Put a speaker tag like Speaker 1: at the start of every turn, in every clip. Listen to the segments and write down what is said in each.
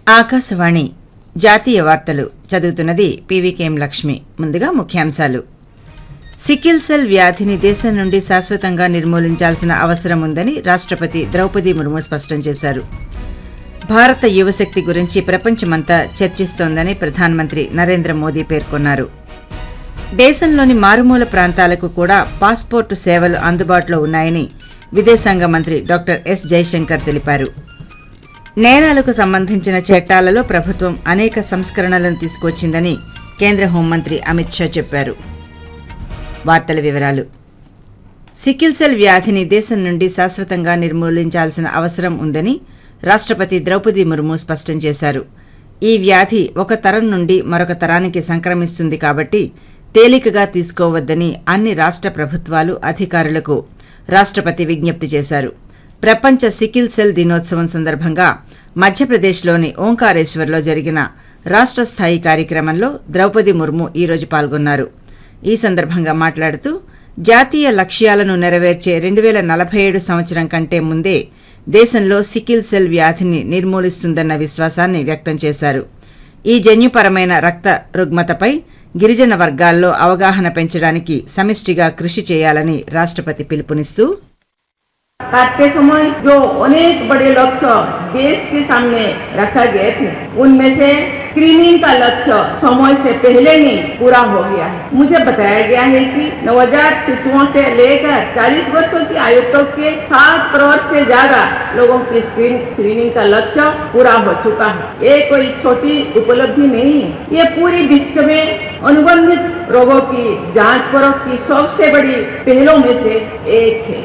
Speaker 1: ఆకాశవాణి జాతీయ వార్తలు చదువుతున్నది పీవీకేఎం లక్ష్మి ముందుగా ముఖ్యాంశాలు సికిల్ సెల్ వ్యాధిని దేశం నుండి శాశ్వతంగా నిర్మూలించాల్సిన అవసరం ఉందని రాష్ట్రపతి ద్రౌపది ముర్ము స్పష్టం చేశారు భారత యువశక్తి గురించి ప్రపంచమంతా చర్చిస్తోందని ప్రధానమంత్రి నరేంద్ర మోదీ పేర్కొన్నారు దేశంలోని మారుమూల ప్రాంతాలకు కూడా పాస్పోర్టు సేవలు అందుబాటులో ఉన్నాయని విదేశాంగ మంత్రి డాక్టర్ ఎస్ జైశంకర్ తెలిపారు నేరాలకు సంబంధించిన చట్టాలలో ప్రభుత్వం అనేక సంస్కరణలను తీసుకొచ్చిందని కేంద్ర హోంమంత్రి అమిత్ షా చెప్పారు వార్తల వివరాలు సికిల్ సెల్ వ్యాధిని దేశం నుండి శాశ్వతంగా నిర్మూలించాల్సిన అవసరం ఉందని రాష్ట్రపతి ద్రౌపది ముర్ము స్పష్టం చేశారు ఈ వ్యాధి ఒక తరం నుండి మరొక తరానికి సంక్రమిస్తుంది కాబట్టి తేలికగా తీసుకోవద్దని అన్ని రాష్ట్ర ప్రభుత్వాలు అధికారులకు రాష్ట్రపతి విజ్ఞప్తి చేశారు ప్రపంచ సికిల్ సెల్ దినోత్సవం సందర్భంగా మధ్యప్రదేశ్లోని ఓంకారేశ్వర్లో జరిగిన రాష్ట్ర స్థాయి కార్యక్రమంలో ద్రౌపది ముర్ము ఈరోజు పాల్గొన్నారు ఈ సందర్భంగా మాట్లాడుతూ జాతీయ లక్ష్యాలను నెరవేర్చే రెండు వేల నలభై ఏడు సంవత్సరం కంటే ముందే దేశంలో సికిల్ సెల్ వ్యాధిని నిర్మూలిస్తుందన్న విశ్వాసాన్ని వ్యక్తం చేశారు ఈ జన్యుపరమైన రక్త రుగ్మతపై గిరిజన వర్గాల్లో అవగాహన పెంచడానికి సమిష్టిగా కృషి చేయాలని రాష్ట్రపతి పిలుపునిస్తూ
Speaker 2: काटते समय जो अनेक बड़े लक्ष्य देश के सामने रखा गए थे उनमें से स्क्रीनिंग का लक्ष्य समय से पहले ही पूरा हो गया है मुझे बताया गया है कि नवजात शिशुओं से लेकर 40 वर्षों की आयु तक के सात करोड़ से ज्यादा लोगों की स्क्रीन स्क्रीनिंग का लक्ष्य पूरा हो चुका है ये कोई छोटी उपलब्धि नहीं है ये पूरी विश्व में अनुबंधित रोगों की जांच परख की सबसे बड़ी पहलों में से एक है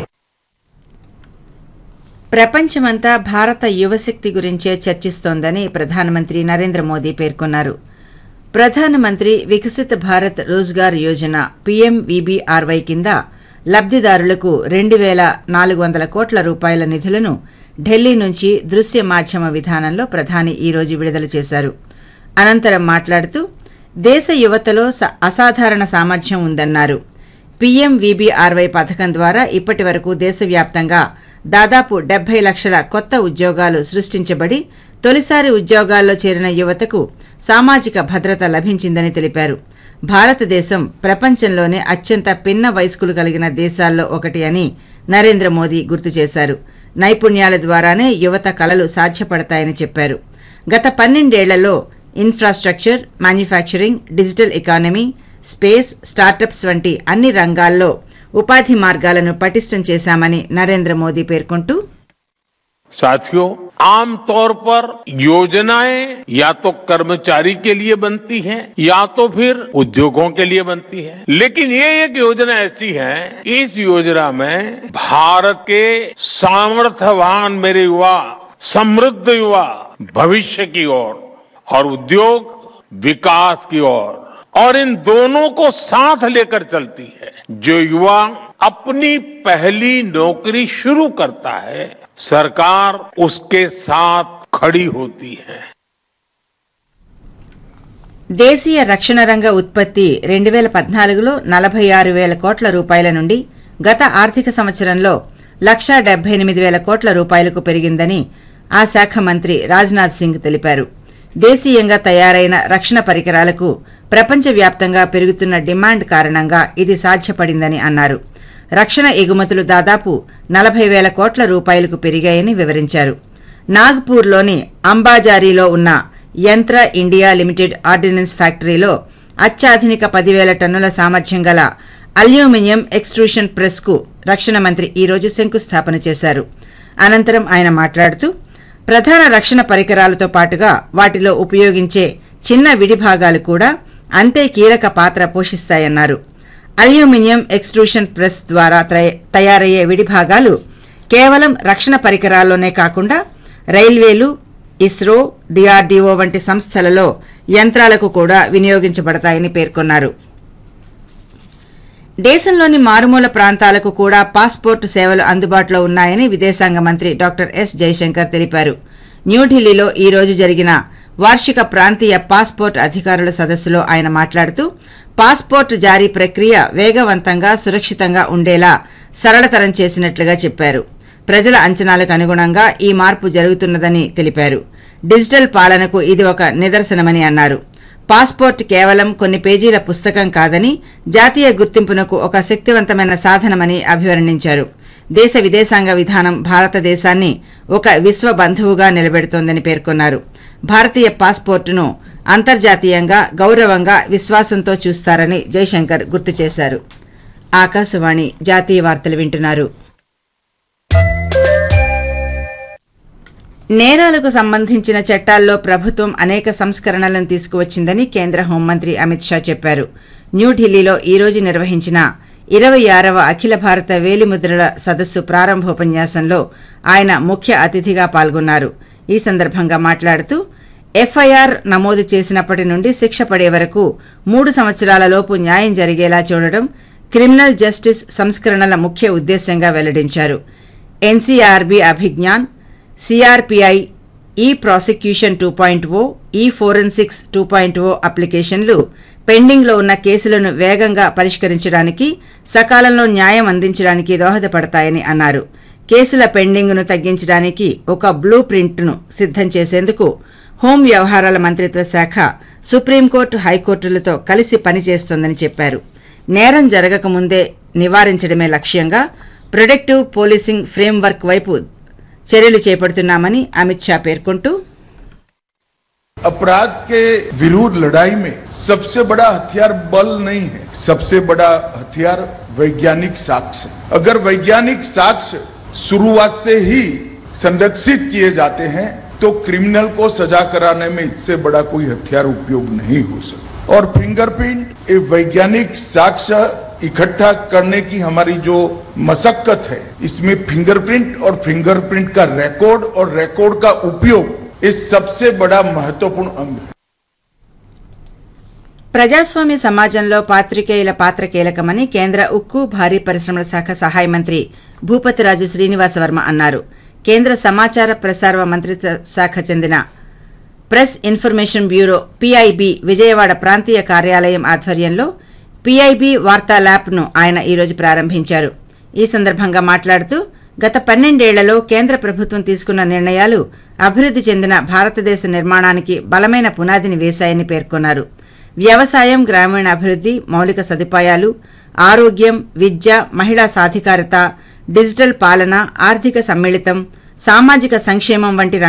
Speaker 1: ప్రపంచమంతా భారత యువశక్తి గురించే చర్చిస్తోందని ప్రధానమంత్రి నరేంద్ర మోదీ పేర్కొన్నారు ప్రధానమంత్రి వికసిత్ భారత్ రోజ్గార్ యోజన పీఎంవీబీఆర్వై కింద లబ్దిదారులకు రెండు వేల నాలుగు వందల కోట్ల రూపాయల నిధులను ఢిల్లీ నుంచి దృశ్య మాధ్యమ విధానంలో ప్రధాని ఈ రోజు విడుదల చేశారు అనంతరం మాట్లాడుతూ దేశ యువతలో స- అసాధారణ సామర్థ్యం ఉందన్నారు పీఎంవీబీఆర్వై పథకం ద్వారా ఇప్పటి వరకు దేశవ్యాప్తంగా దాదాపు డెబ్బై లక్షల కొత్త ఉద్యోగాలు సృష్టించబడి తొలిసారి ఉద్యోగాల్లో చేరిన యువతకు సామాజిక భద్రత లభించిందని తెలిపారు భారతదేశం ప్రపంచంలోనే అత్యంత పిన్న వయస్కులు కలిగిన దేశాల్లో ఒకటి అని నరేంద్ర మోదీ గుర్తు చేశారు నైపుణ్యాల ద్వారానే యువత కలలు సాధ్యపడతాయని చెప్పారు గత పన్నెండేళ్లలో infrastructure manufacturing digital economy space startups వంటి అన్ని రంగాల్లో ఉపాధి మార్గాలను పటిష్టం చేశామని నరేంద్ర మోదీ పేర్కొంటూ
Speaker 3: साथियों आमतौर पर योजनाएं या तो कर्मचारी के लिए बनती हैं या तो फिर उद्योगों के लिए बनती है लेकिन ये एक योजना ऐसी है इस योजना में भारत के सामर्थ्यवान मेरे युवा समृद्ध युवा भविष्य की ओर और उद्योग विकास की ओर और इन दोनों को साथ लेकर चलती है जो युवा अपनी पहली नौकरी शुरू करता है सरकार उसके साथ खड़ी होती है
Speaker 1: దేశీయ రక్షణ రంగ ఉత్పత్తి రెండు వేల పద్నాలుగులో నలభై ఆరు వేల కోట్ల రూపాయల నుండి గత ఆర్థిక సంవత్సరంలో లక్షా డెబ్బై ఎనిమిది వేల కోట్ల రూపాయలకు పెరిగిందని ఆ శాఖ మంత్రి రాజ్నాథ్ సింగ్ తెలిపారు దేశీయంగా తయారైన రక్షణ పరికరాలకు ప్రపంచవ్యాప్తంగా పెరుగుతున్న డిమాండ్ కారణంగా ఇది సాధ్యపడిందని అన్నారు రక్షణ ఎగుమతులు దాదాపు నలభై వేల కోట్ల రూపాయలకు పెరిగాయని వివరించారు నాగ్పూర్లోని అంబాజారీలో ఉన్న యంత్ర ఇండియా లిమిటెడ్ ఆర్డినెన్స్ ఫ్యాక్టరీలో అత్యాధునిక పదివేల టన్నుల సామర్థ్యం గల అల్యూమినియం ఎక్స్ట్రూషన్ ప్రెస్కు రక్షణ మంత్రి ఈ రోజు శంకుస్థాపన చేశారు అనంతరం ఆయన మాట్లాడుతూ ప్రధాన రక్షణ పరికరాలతో పాటుగా వాటిలో ఉపయోగించే చిన్న విడిభాగాలు కూడా అంతే కీలక పాత్ర పోషిస్తాయన్నారు అల్యూమినియం ఎక్స్ట్రూషన్ ప్రెస్ ద్వారా త్రయ- తయారయ్యే విడిభాగాలు కేవలం రక్షణ పరికరాల్లోనే కాకుండా రైల్వేలు ఇస్రో డిఆర్డీఓ వంటి సంస్థలలో యంత్రాలకు కూడా వినియోగించబడతాయని పేర్కొన్నారు దేశంలోని మారుమూల ప్రాంతాలకు కూడా పాస్పోర్టు సేవలు అందుబాటులో ఉన్నాయని విదేశాంగ మంత్రి డాక్టర్ ఎస్ జైశంకర్ తెలిపారు న్యూఢిల్లీలో ఈ రోజు జరిగిన వార్షిక ప్రాంతీయ పాస్పోర్ట్ అధికారుల సదస్సులో ఆయన మాట్లాడుతూ పాస్పోర్ట్ జారీ ప్రక్రియ వేగవంతంగా సురక్షితంగా ఉండేలా సరళతరం చేసినట్లుగా చెప్పారు ప్రజల అంచనాలకు అనుగుణంగా ఈ మార్పు జరుగుతున్నదని తెలిపారు డిజిటల్ పాలనకు ఇది ఒక నిదర్శనమని అన్నారు పాస్పోర్ట్ కేవలం కొన్ని పేజీల పుస్తకం కాదని జాతీయ గుర్తింపునకు ఒక శక్తివంతమైన సాధనమని అభివర్ణించారు దేశ విదేశాంగ విధానం భారతదేశాన్ని ఒక విశ్వ బంధువుగా నిలబెడుతోందని పేర్కొన్నారు భారతీయ పాస్పోర్టును అంతర్జాతీయంగా గౌరవంగా విశ్వాసంతో చూస్తారని జైశంకర్ గుర్తు చేశారు ఆకాశవాణి జాతీయ వార్తలు వింటున్నారు నేరాలకు సంబంధించిన చట్టాల్లో ప్రభుత్వం అనేక సంస్కరణలను తీసుకువచ్చిందని కేంద్ర హోంమంత్రి అమిత్ షా చెప్పారు న్యూఢిల్లీలో ఈ రోజు నిర్వహించిన ఇరవై ఆరవ అఖిల భారత వేలిముద్రల సదస్సు ప్రారంభోపన్యాసంలో ఆయన ముఖ్య అతిథిగా పాల్గొన్నారు ఈ సందర్భంగా మాట్లాడుతూ ఎఫ్ఐఆర్ నమోదు చేసినప్పటి నుండి శిక్ష పడే వరకు మూడు సంవత్సరాల లోపు న్యాయం జరిగేలా చూడడం క్రిమినల్ జస్టిస్ సంస్కరణల ముఖ్య ఉద్దేశ్యంగా వెల్లడించారు ఎన్సీఆర్బీ అభిజ్ఞాన్ సిఆర్పిఐ ఈ ప్రాసిక్యూషన్ టూ పాయింట్ ఓ ఈ ఫోరెన్సిక్స్ టూ పాయింట్ ఓ అప్లికేషన్లు పెండింగ్లో ఉన్న కేసులను వేగంగా పరిష్కరించడానికి సకాలంలో న్యాయం అందించడానికి దోహదపడతాయని అన్నారు కేసుల పెండింగ్ను తగ్గించడానికి ఒక బ్లూ ప్రింట్ను సిద్ధం చేసేందుకు హోం వ్యవహారాల మంత్రిత్వ శాఖ సుప్రీంకోర్టు హైకోర్టులతో కలిసి పనిచేస్తోందని చెప్పారు నేరం జరగకముందే నివారించడమే లక్ష్యంగా ప్రొడక్టివ్ పోలీసింగ్ ఫ్రేమ్వర్క్ వైపు చర్యలు చేపడుతున్నామని అమిత్ షా పేర్కొంటూ
Speaker 4: अपराध के विरुद्ध लड़ाई में सबसे बड़ा हथियार बल नहीं है सबसे बड़ा हथियार वैज्ञानिक साक्ष्य है। अगर वैज्ञानिक साक्ष्य शुरुआत से ही संरक्षित किए जाते हैं तो क्रिमिनल को सजा कराने में इससे बड़ा कोई हथियार उपयोग नहीं हो सकता और फिंगरप्रिंट ये वैज्ञानिक साक्ष्य इकट्ठा करने की हमारी जो मशक्कत है इसमें फिंगरप्रिंट और फिंगरप्रिंट का रिकॉर्ड और रिकॉर्ड का उपयोग ये सबसे बड़ा महत्वपूर्ण अंग है
Speaker 1: ప్రజాస్వామ్య సమాజంలో పాత్రికేయుల పాత్ర కీలకమని కేంద్ర ఉక్కు భారీ పరిశ్రమల శాఖ సహాయ మంత్రి భూపతిరాజు శ్రీనివాసవర్మ అన్నారు కేంద్ర సమాచార ప్రసార మంత్రిత్వ శాఖ చెందిన press information bureau PIB Vijayawada ప్రాంతీయ కార్యాలయం ఆధ్వర్యంలో పీఐబీ వార్తా ల్యాబ్ను ఆయన ఈరోజు ప్రారంభించారు ఈ సందర్భంగా మాట్లాడుతూ గత పన్నెండేళ్లలో కేంద్ర ప్రభుత్వం తీసుకున్న నిర్ణయాలు అభివృద్ధి చెందిన భారతదేశ నిర్మాణానికి బలమైన పునాదిని వేశాయని పేర్కొన్నారు వ్యవసాయం గ్రామీణాభివృద్ధి మౌలిక సదుపాయాలు ఆరోగ్యం విద్య మహిళా సాధికారత డిజిటల్ పాలన ఆర్థిక సమ్మిళితం సామాజిక సంక్షేమం వంటి